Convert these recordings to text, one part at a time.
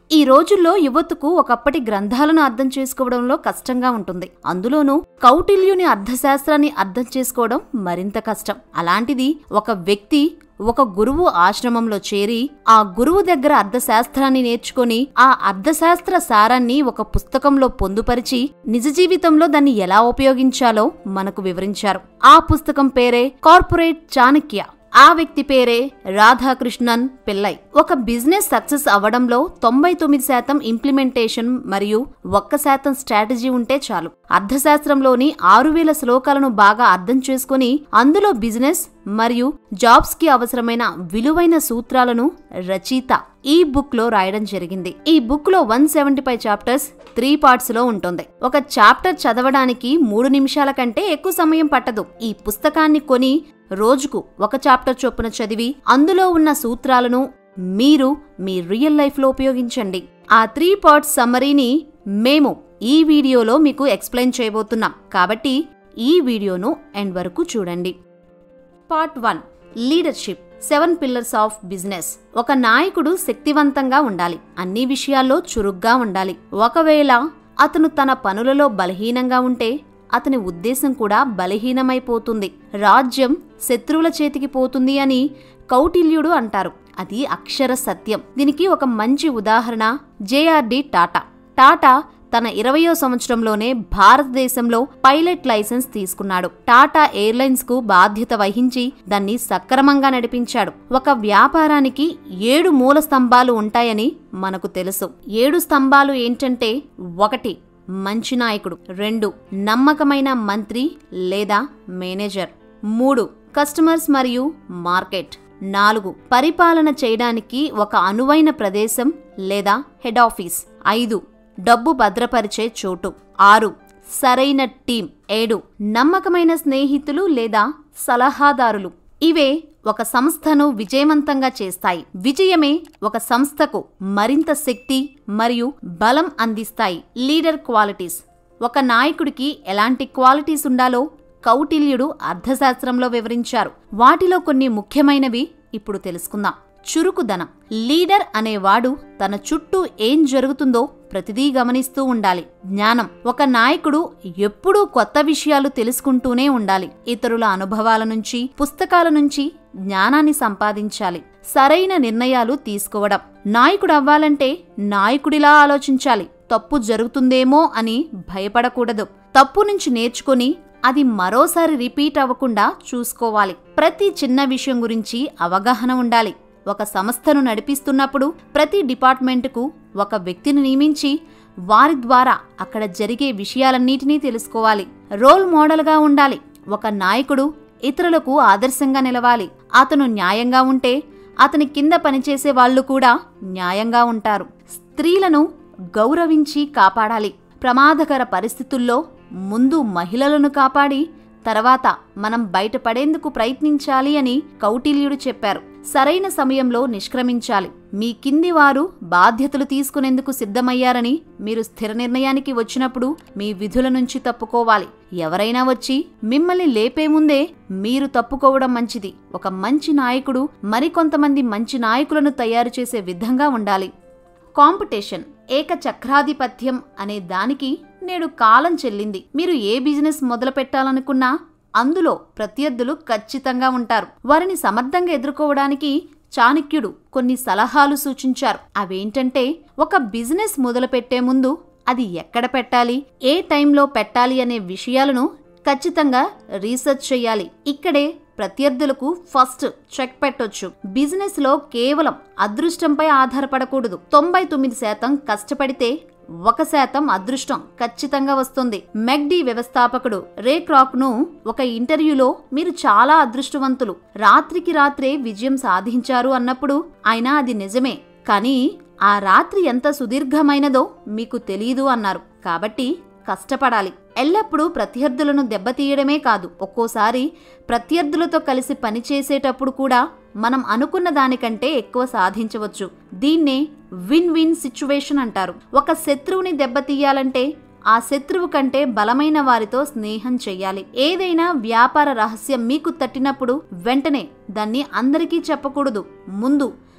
ఈ రోజుల్లో యువతకు ఒకప్పటి గ్రంథాలను అర్థం చేసుకోవడంలో కష్టంగా ఉంటుంది అందులోనూ కౌటిల్యుని అర్థశాస్త్రాన్ని అర్థం చేసుకోవడం మరింత కష్టం అలాంటిది ఒక వ్యక్తి ఒక గురువు ఆశ్రమంలో చేరి ఆ గురువు దగ్గర అర్థశాస్త్రాన్ని నేర్చుకొని ఆ అర్థశాస్త్ర సారాన్ని ఒక పుస్తకంలో పొందుపరిచి నిజ జీవితంలో దాన్ని ఎలా ఉపయోగించాలో మనకు వివరించారు ఆ పుస్తకం పేరే కార్పొరేట్ చాణక్య ఆ వ్యక్తి పేరే రాధాకృష్ణన్ పిల్లై ఒక బిజినెస్ సక్సెస్ అవ్వడంలో తొంభై తొమ్మిది శాతం ఇంప్లిమెంటేషన్ మరియు ఒక్క శాతం స్ట్రాటజీ ఉంటే చాలు అర్థశాస్త్రంలోని ఆరు వేల శ్లోకాలను బాగా అర్థం చేసుకుని అందులో బిజినెస్ మరియు జాబ్స్ కి అవసరమైన విలువైన సూత్రాలను రచయిత ఈ బుక్ లో రాయడం జరిగింది ఈ బుక్ లో one seventy five chapters three parts లో ఉంటుంది ఒక చాప్టర్ చదవడానికి మూడు నిమిషాల కంటే ఎక్కువ సమయం పట్టదు ఈ పుస్తకాన్ని కొని రోజుకు ఒక చాప్టర్ చొప్పున చదివి అందులో ఉన్న సూత్రాలను మీరు మీ రియల్ లైఫ్ లో ఉపయోగించండి ఆ త్రీ పార్ట్స్ సమ్మరీని మేము ఈ వీడియోలో మీకు ఎక్స్ప్లెయిన్ చేయబోతున్నాం కాబట్టి ఈ వీడియోను ఎండ్ వరకు చూడండి part one leadership seven pillars of business ఒక నాయకుడు శక్తివంతంగా ఉండాలి అన్ని విషయాల్లో చురుగ్గా ఉండాలి ఒకవేళ అతను తన పనులలో బలహీనంగా ఉంటే అతని ఉద్దేశం కూడా బలహీనమైపోతుంది రాజ్యం శత్రువుల చేతికి పోతుంది అని కౌటిల్యుడు అంటారు అది అక్షర సత్యం దీనికి ఒక మంచి ఉదాహరణ జేఆర్డి టాటా టాటా తన ఇరవయో సంవత్సరంలోనే భారతదేశంలో పైలట్ లైసెన్స్ తీసుకున్నాడు టాటా ఎయిర్లైన్స్ కు బాధ్యత వహించి దాన్ని సక్రమంగా నడిపించాడు ఒక వ్యాపారానికి ఏడు మూల స్తంభాలు ఉంటాయని మనకు తెలుసు ఏడు స్తంభాలు ఏంటంటే ఒకటి మంచి నాయకుడు రెండు నమ్మకమైన మంత్రి లేదా మేనేజర్ మూడు కస్టమర్స్ మరియు మార్కెట్ నాలుగు పరిపాలన చేయడానికి ఒక అనువైన ప్రదేశం లేదా హెడ్ ఆఫీస్ ఐదు డబ్బు భద్రపరిచే చోటు ఆరు సరైన టీం ఏడు నమ్మకమైన స్నేహితులు లేదా సలహాదారులు ఇవే ఒక సంస్థను విజయవంతంగా చేస్తాయి విజయమే ఒక సంస్థకు మరింత శక్తి మరియు బలం అందిస్తాయి లీడర్ క్వాలిటీస్ ఒక నాయకుడికి ఎలాంటి క్వాలిటీస్ ఉండాలో కౌటిల్యుడు అర్థశాస్త్రంలో వివరించారు వాటిలో కొన్ని ముఖ్యమైనవి ఇప్పుడు తెలుసుకుందాం చురుకుదనం లీడర్ అనేవాడు తన చుట్టూ ఏం జరుగుతుందో ప్రతిదీ గమనిస్తూ ఉండాలి జ్ఞానం ఒక నాయకుడు ఎప్పుడూ కొత్త విషయాలు తెలుసుకుంటూనే ఉండాలి ఇతరుల అనుభవాల నుంచి పుస్తకాల నుంచి జ్ఞానాన్ని సంపాదించాలి సరైన నిర్ణయాలు తీసుకోవడం నాయకుడు అవ్వాలంటే నాయకుడిలా ఆలోచించాలి తప్పు జరుగుతుందేమో అని భయపడకూడదు తప్పు నుంచి నేర్చుకుని అది మరోసారి రిపీట్ అవ్వకుండా చూసుకోవాలి ప్రతి చిన్న విషయం గురించి అవగాహన ఉండాలి ఒక సంస్థను నడిపిస్తున్నప్పుడు ప్రతి డిపార్ట్మెంటుకు ఒక వ్యక్తిని నియమించి వారి ద్వారా అక్కడ జరిగే విషయాలన్నిటినీ తెలుసుకోవాలి రోల్ మోడల్గా ఉండాలి ఒక నాయకుడు ఇతరులకు ఆదర్శంగా నిలవాలి అతను న్యాయంగా ఉంటే అతని కింద పనిచేసే వాళ్ళు కూడా న్యాయంగా ఉంటారు స్త్రీలను గౌరవించి కాపాడాలి ప్రమాదకర పరిస్థితుల్లో ముందు మహిళలను కాపాడి తర్వాత మనం బయటపడేందుకు ప్రయత్నించాలి అని కౌటిల్యుడు చెప్పారు సరైన సమయంలో నిష్క్రమించాలి మీ కింది వారు బాధ్యతలు తీసుకునేందుకు సిద్ధమయ్యారని మీరు స్థిర నిర్ణయానికి వచ్చినప్పుడు మీ విధుల నుంచి తప్పుకోవాలి ఎవరైనా వచ్చి మిమ్మల్ని లేపే ముందే మీరు తప్పుకోవడం మంచిది ఒక మంచి నాయకుడు మరికొంతమంది మంచి నాయకులను తయారు చేసే విధంగా ఉండాలి కాంపిటీషన్ ఏక చక్రాధిపత్యం అనే దానికి నేడు కాలం చెల్లింది మీరు ఏ బిజినెస్ మొదలు పెట్టాలనుకున్నా అందులో ప్రత్యర్థులు ఖచ్చితంగా ఉంటారు వారిని సమర్థంగా ఎదుర్కోవడానికి చాణక్యుడు కొన్ని సలహాలు సూచించారు అవేంటంటే ఒక బిజినెస్ మొదలుపెట్టే ముందు అది ఎక్కడ పెట్టాలి ఏ టైంలో పెట్టాలి అనే విషయాలను ఖచ్చితంగా రీసెర్చ్ చేయాలి ఇక్కడే ప్రత్యర్థులకు ఫస్ట్ చెక్ పెట్టొచ్చు బిజినెస్ లో కేవలం అదృష్టంపై ఆధారపడకూడదు తొంభై తొమ్మిది శాతం కష్టపడితే ఒక శాతం అదృష్టం ఖచ్చితంగా వస్తుంది మెగ్డి వ్యవస్థాపకుడు రే క్రాక్ ను ఒక ఇంటర్వ్యూలో మీరు చాలా అదృష్టవంతులు రాత్రికి రాత్రే విజయం సాధించారు అన్నప్పుడు ఆయన అది నిజమే కానీ ఆ రాత్రి ఎంత సుదీర్ఘమైనదో మీకు తెలియదు అన్నారు కాబట్టి కష్టపడాలి ఎల్లప్పుడూ ప్రత్యర్థులను దెబ్బతీయడమే కాదు ఒక్కోసారి ప్రత్యర్థులతో కలిసి పనిచేసేటప్పుడు కూడా మనం అనుకున్న దానికంటే ఎక్కువ సాధించవచ్చు దీన్నే విన్ విన్ సిచ్యువేషన్ అంటారు ఒక శత్రువుని దెబ్బతీయాలంటే ఆ శత్రువు కంటే బలమైన వారితో స్నేహం చెయ్యాలి ఏదైనా వ్యాపార రహస్యం మీకు తట్టినప్పుడు వెంటనే దాన్ని అందరికీ చెప్పకూడదు ముందు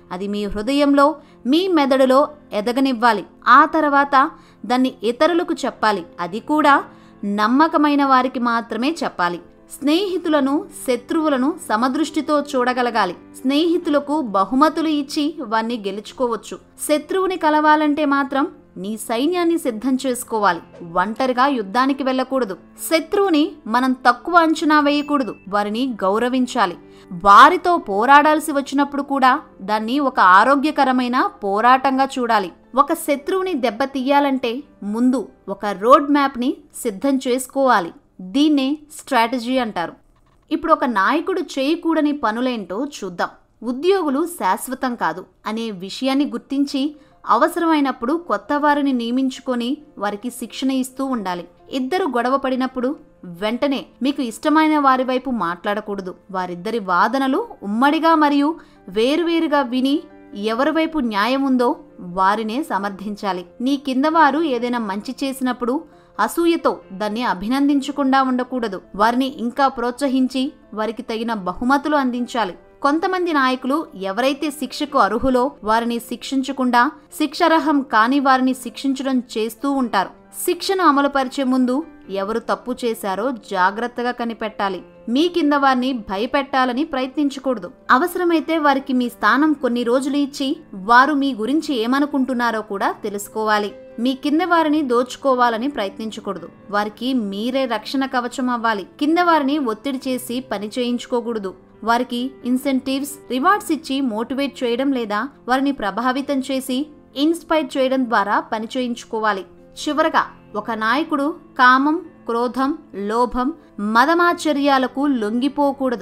అది మీ హృదయంలో మీ మెదడులో ఎదగనివ్వాలి ఆ తర్వాత దాన్ని ఇతరులకు చెప్పాలి అది కూడా నమ్మకమైన వారికి మాత్రమే చెప్పాలి స్నేహితులను శత్రువులను సమదృష్టితో చూడగలగాలి స్నేహితులకు బహుమతులు ఇచ్చి వాన్ని గెలుచుకోవచ్చు శత్రువుని కలవాలంటే మాత్రం నీ సైన్యాన్ని సిద్ధం చేసుకోవాలి ఒంటరిగా యుద్ధానికి వెళ్ళకూడదు శత్రువుని మనం తక్కువ అంచనా వేయకూడదు వారిని గౌరవించాలి వారితో పోరాడాల్సి వచ్చినప్పుడు కూడా దాన్ని ఒక ఆరోగ్యకరమైన పోరాటంగా చూడాలి ఒక శత్రువుని దెబ్బతీయాలంటే ముందు ఒక రోడ్ మ్యాప్ని సిద్ధం చేసుకోవాలి దీన్నే స్ట్రాటజీ అంటారు ఇప్పుడు ఒక నాయకుడు చేయకూడని పనులేంటో చూద్దాం ఉద్యోగులు శాశ్వతం కాదు అనే విషయాన్ని గుర్తించి అవసరమైనప్పుడు కొత్త వారిని నియమించుకొని వారికి శిక్షణ ఇస్తూ ఉండాలి ఇద్దరు గొడవ పడినప్పుడు వెంటనే మీకు ఇష్టమైన వారి వైపు మాట్లాడకూడదు వారిద్దరి వాదనలు ఉమ్మడిగా మరియు వేరువేరుగా విని ఎవరి వైపు న్యాయం ఉందో వారినే సమర్థించాలి నీ కింద వారు ఏదైనా మంచి చేసినప్పుడు అసూయతో దాన్ని అభినందించకుండా ఉండకూడదు వారిని ఇంకా ప్రోత్సహించి వారికి తగిన బహుమతులు అందించాలి కొంతమంది నాయకులు ఎవరైతే శిక్షకు అర్హులో వారిని శిక్షించకుండా శిక్షార్హం కాని వారిని శిక్షించడం చేస్తూ ఉంటారు శిక్షను అమలుపరిచే ముందు ఎవరు తప్పు చేశారో జాగ్రత్తగా కనిపెట్టాలి మీ కింద వారిని భయపెట్టాలని ప్రయత్నించకూడదు అవసరమైతే వారికి మీ స్థానం కొన్ని రోజులు ఇచ్చి వారు మీ గురించి ఏమనుకుంటున్నారో కూడా తెలుసుకోవాలి మీ కింద వారిని దోచుకోవాలని ప్రయత్నించకూడదు వారికి మీరే రక్షణ కవచం అవ్వాలి కింద వారిని ఒత్తిడి చేసి పని చేయించుకోకూడదు వారికి ఇన్సెంటివ్స్ రివార్డ్స్ ఇచ్చి మోటివేట్ చేయడం లేదా వారిని ప్రభావితం చేసి ఇన్స్పైర్ చేయడం ద్వారా పని చేయించుకోవాలి చివరగా ఒక నాయకుడు కామం క్రోధం లోభం మదమాచర్యాలకు లొంగిపోకూడదు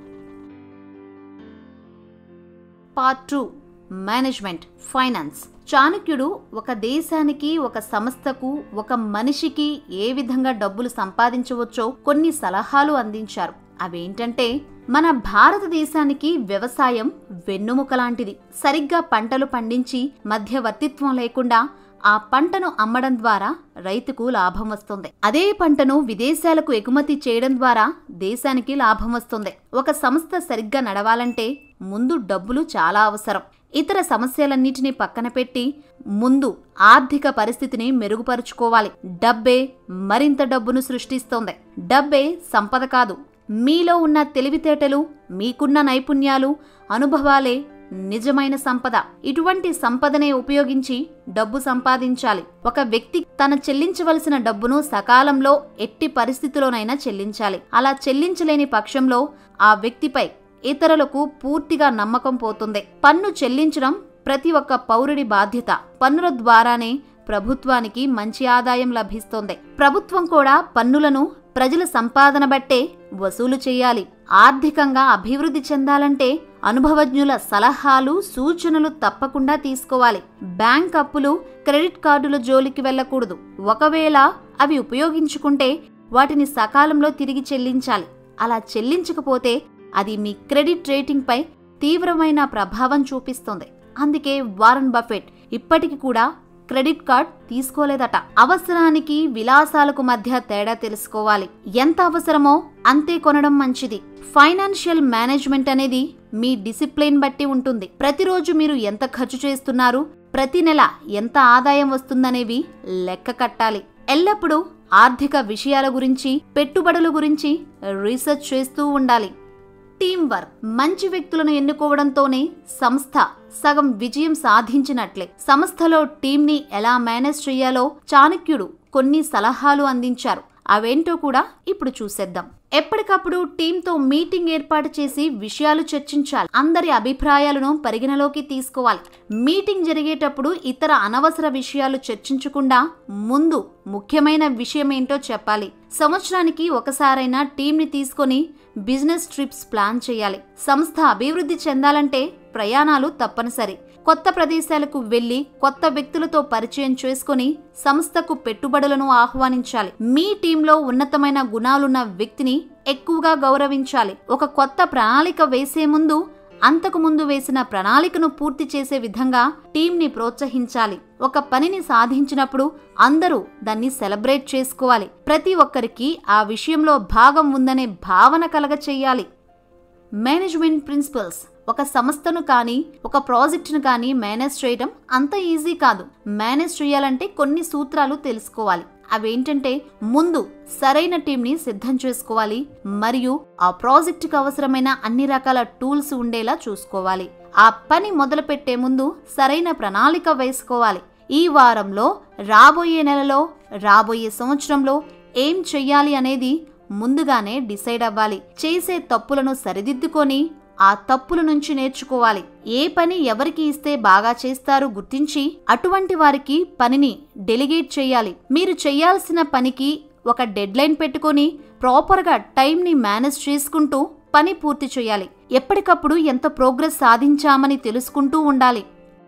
పార్ట్ టూ మేనేజ్మెంట్ ఫైనాన్స్ చాణక్యుడు ఒక దేశానికి ఒక సంస్థకు ఒక మనిషికి ఏ విధంగా డబ్బులు సంపాదించవచ్చో కొన్ని సలహాలు అందించారు అవేంటంటే మన భారతదేశానికి వ్యవసాయం వెన్నుముక లాంటిది సరిగ్గా పంటలు పండించి మధ్యవర్తిత్వం లేకుండా ఆ పంటను అమ్మడం ద్వారా రైతుకు లాభం వస్తుంది అదే పంటను విదేశాలకు ఎగుమతి చేయడం ద్వారా దేశానికి లాభం వస్తుంది ఒక సంస్థ సరిగ్గా నడవాలంటే ముందు డబ్బులు చాలా అవసరం ఇతర సమస్యలన్నిటినీ పక్కన పెట్టి ముందు ఆర్థిక పరిస్థితిని మెరుగుపరుచుకోవాలి డబ్బే మరింత డబ్బును సృష్టిస్తోంది డబ్బే సంపద కాదు మీలో ఉన్న తెలివితేటలు మీకున్న నైపుణ్యాలు అనుభవాలే నిజమైన సంపద ఇటువంటి సంపదనే ఉపయోగించి డబ్బు సంపాదించాలి ఒక వ్యక్తి తన చెల్లించవలసిన డబ్బును సకాలంలో ఎట్టి పరిస్థితిలోనైనా చెల్లించాలి అలా చెల్లించలేని పక్షంలో ఆ వ్యక్తిపై ఇతరులకు పూర్తిగా నమ్మకం పోతుంది పన్ను చెల్లించడం ప్రతి ఒక్క పౌరుడి బాధ్యత పన్నుల ద్వారానే ప్రభుత్వానికి మంచి ఆదాయం లభిస్తోంది ప్రభుత్వం కూడా పన్నులను ప్రజల సంపాదన బట్టే వసూలు చేయాలి ఆర్థికంగా అభివృద్ధి చెందాలంటే అనుభవజ్ఞుల సలహాలు సూచనలు తప్పకుండా తీసుకోవాలి బ్యాంక్ అప్పులు క్రెడిట్ కార్డుల జోలికి వెళ్ళకూడదు ఒకవేళ అవి ఉపయోగించుకుంటే వాటిని సకాలంలో తిరిగి చెల్లించాలి అలా చెల్లించకపోతే అది మీ క్రెడిట్ రేటింగ్ పై తీవ్రమైన ప్రభావం చూపిస్తుంది అందుకే వారన్ బఫెట్ ఇప్పటికి కూడా క్రెడిట్ కార్డ్ తీసుకోలేదట అవసరానికి విలాసాలకు మధ్య తేడా తెలుసుకోవాలి ఎంత అవసరమో అంతే కొనడం మంచిది ఫైనాన్షియల్ మేనేజ్మెంట్ అనేది మీ డిసిప్లిన్ బట్టి ఉంటుంది ప్రతిరోజు మీరు ఎంత ఖర్చు చేస్తున్నారు ప్రతి నెల ఎంత ఆదాయం వస్తుందనేవి లెక్క కట్టాలి ఎల్లప్పుడూ ఆర్థిక విషయాల గురించి పెట్టుబడుల గురించి రీసెర్చ్ చేస్తూ ఉండాలి టీం వర్క్ మంచి వ్యక్తులను ఎన్నుకోవడంతోనే సంస్థ సగం విజయం సాధించినట్లే సంస్థలో టీంని ఎలా మేనేజ్ చేయాలో చాణక్యుడు కొన్ని సలహాలు అందించారు అవేంటో కూడా ఇప్పుడు చూసేద్దాం ఎప్పటికప్పుడు టీంతో మీటింగ్ ఏర్పాటు చేసి విషయాలు చర్చించాలి అందరి అభిప్రాయాలను పరిగణలోకి తీసుకోవాలి మీటింగ్ జరిగేటప్పుడు ఇతర అనవసర విషయాలు చర్చించకుండా ముందు ముఖ్యమైన విషయం ఏంటో చెప్పాలి సంవత్సరానికి ఒకసారైనా టీంని తీసుకొని బిజినెస్ ట్రిప్స్ ప్లాన్ చేయాలి సంస్థ అభివృద్ధి చెందాలంటే ప్రయాణాలు తప్పనిసరి కొత్త ప్రదేశాలకు వెళ్లి కొత్త వ్యక్తులతో పరిచయం చేసుకుని సంస్థకు పెట్టుబడులను ఆహ్వానించాలి మీ టీంలో ఉన్నతమైన గుణాలున్న వ్యక్తిని ఎక్కువగా గౌరవించాలి ఒక కొత్త ప్రణాళిక వేసే ముందు అంతకు ముందు వేసిన ప్రణాళికను పూర్తి చేసే విధంగా టీంని ప్రోత్సహించాలి ఒక పనిని సాధించినప్పుడు అందరూ దాన్ని సెలబ్రేట్ చేసుకోవాలి ప్రతి ఒక్కరికి ఆ విషయంలో భాగం ఉందనే భావన కలగ చెయ్యాలి మేనేజ్మెంట్ ప్రిన్సిపల్స్ ఒక సంస్థను కానీ ఒక ప్రాజెక్టును కానీ మేనేజ్ చేయడం అంత ఈజీ కాదు మేనేజ్ చేయాలంటే కొన్ని సూత్రాలు తెలుసుకోవాలి అవేంటంటే ముందు సరైన టీంని సిద్ధం చేసుకోవాలి మరియు ఆ ప్రాజెక్టుకు అవసరమైన అన్ని రకాల టూల్స్ ఉండేలా చూసుకోవాలి ఆ పని మొదలు పెట్టే ముందు సరైన ప్రణాళిక వేసుకోవాలి ఈ వారంలో రాబోయే నెలలో రాబోయే సంవత్సరంలో ఏం చెయ్యాలి అనేది ముందుగానే డిసైడ్ అవ్వాలి చేసే తప్పులను సరిదిద్దుకొని ఆ తప్పుల నుంచి నేర్చుకోవాలి ఏ పని ఎవరికి ఇస్తే బాగా చేస్తారో గుర్తించి అటువంటి వారికి పనిని డెలిగేట్ చేయాలి మీరు చేయాల్సిన పనికి ఒక డెడ్ లైన్ పెట్టుకొని ప్రాపర్గా టైంని మేనేజ్ చేసుకుంటూ పని పూర్తి చేయాలి ఎప్పటికప్పుడు ఎంత ప్రోగ్రెస్ సాధించామని తెలుసుకుంటూ ఉండాలి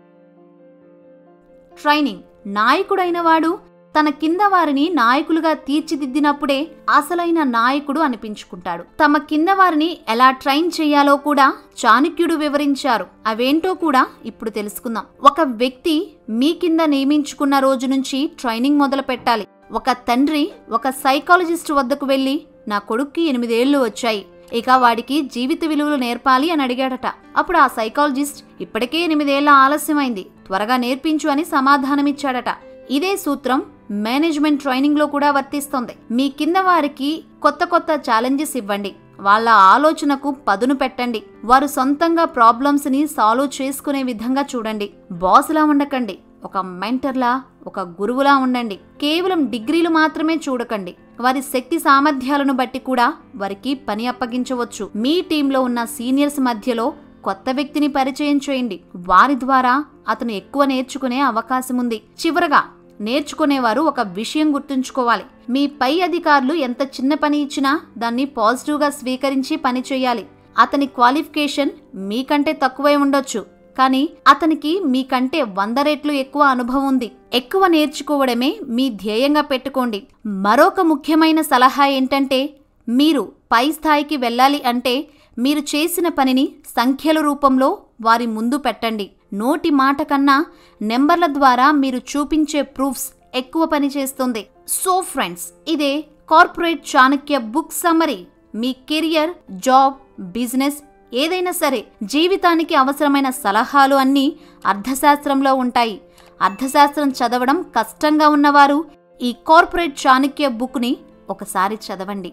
ట్రైనింగ్ నాయకుడైన వాడు తన కింద వారిని నాయకులుగా తీర్చిదిద్దినప్పుడే అసలైన నాయకుడు అనిపించుకుంటాడు తమ కింద వారిని ఎలా ట్రైన్ చేయాలో కూడా చాణక్యుడు వివరించారు అవేంటో కూడా ఇప్పుడు తెలుసుకుందాం ఒక వ్యక్తి మీ కింద నియమించుకున్న రోజు నుంచి ట్రైనింగ్ మొదలు పెట్టాలి ఒక తండ్రి ఒక సైకాలజిస్ట్ వద్దకు వెళ్లి నా కొడుక్కి ఎనిమిదేళ్లు వచ్చాయి ఇక వాడికి జీవిత విలువలు నేర్పాలి అని అడిగాడట అప్పుడు ఆ సైకాలజిస్ట్ ఇప్పటికే ఎనిమిదేళ్ల ఆలస్యమైంది త్వరగా నేర్పించు అని సమాధానమిచ్చాడట ఇదే సూత్రం మేనేజ్మెంట్ ట్రైనింగ్ లో కూడా వర్తిస్తుంది మీ కింద వారికి కొత్త కొత్త ఛాలెంజెస్ ఇవ్వండి వాళ్ళ ఆలోచనకు పదును పెట్టండి వారు సొంతంగా ప్రాబ్లమ్స్ ని సాల్వ్ చేసుకునే విధంగా చూడండి బాస్లా ఉండకండి ఒక మెంటర్లా ఒక గురువులా ఉండండి కేవలం డిగ్రీలు మాత్రమే చూడకండి వారి శక్తి సామర్థ్యాలను బట్టి కూడా వారికి పని అప్పగించవచ్చు మీ టీంలో ఉన్న సీనియర్స్ మధ్యలో కొత్త వ్యక్తిని పరిచయం చేయండి వారి ద్వారా అతను ఎక్కువ నేర్చుకునే అవకాశం ఉంది చివరగా నేర్చుకునేవారు ఒక విషయం గుర్తుంచుకోవాలి మీ పై అధికారులు ఎంత చిన్న పని ఇచ్చినా దాన్ని పాజిటివ్గా స్వీకరించి పని చేయాలి అతని క్వాలిఫికేషన్ మీకంటే తక్కువై ఉండొచ్చు కానీ అతనికి మీకంటే వంద రెట్లు ఎక్కువ అనుభవం ఉంది ఎక్కువ నేర్చుకోవడమే మీ ధ్యేయంగా పెట్టుకోండి మరొక ముఖ్యమైన సలహా ఏంటంటే మీరు పై స్థాయికి వెళ్ళాలి అంటే మీరు చేసిన పనిని సంఖ్యల రూపంలో వారి ముందు పెట్టండి నోటి మాట కన్నా నెంబర్ల ద్వారా మీరు చూపించే ప్రూఫ్స్ ఎక్కువ పని చేస్తుంది సో ఫ్రెండ్స్ ఇదే కార్పొరేట్ చాణక్య బుక్ సమరీ మీ కెరియర్ జాబ్ బిజినెస్ ఏదైనా సరే జీవితానికి అవసరమైన సలహాలు అన్నీ అర్థశాస్త్రంలో ఉంటాయి అర్థశాస్త్రం చదవడం కష్టంగా ఉన్నవారు ఈ కార్పొరేట్ చాణక్య బుక్ని ఒకసారి చదవండి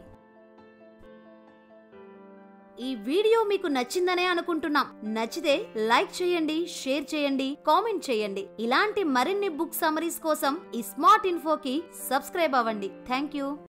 ఈ వీడియో మీకు నచ్చిందనే అనుకుంటున్నాం నచ్చితే లైక్ చేయండి షేర్ చేయండి కామెంట్ చేయండి ఇలాంటి మరిన్ని బుక్ సమరీస్ కోసం ఈ స్మార్ట్ ఇన్ఫోకి సబ్స్క్రైబ్ అవ్వండి థ్యాంక్ యూ